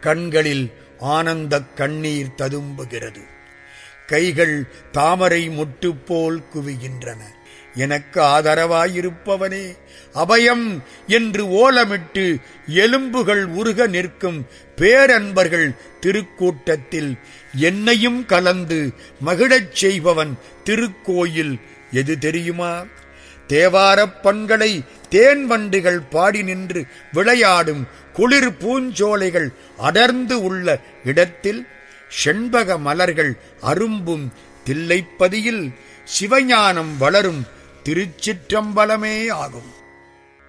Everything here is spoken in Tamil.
கண்களில் ஆனந்தக் கண்ணீர் ததும்புகிறது கைகள் தாமரை மொட்டு போல் குவிகின்றன எனக்கு ஆதரவாயிருப்பவனே அபயம் என்று ஓலமிட்டு எலும்புகள் உருக நிற்கும் பேரன்பர்கள் திருக்கூட்டத்தில் என்னையும் கலந்து மகிழச் செய்பவன் திருக்கோயில் எது தெரியுமா தேவாரப் பண்களை தேன் வண்டுகள் பாடி நின்று விளையாடும் குளிர் பூஞ்சோலைகள் அடர்ந்து உள்ள இடத்தில் செண்பக மலர்கள் அரும்பும் தில்லைப்பதியில் சிவஞானம் வளரும் திருச்சிற்றம்பலமே ஆகும்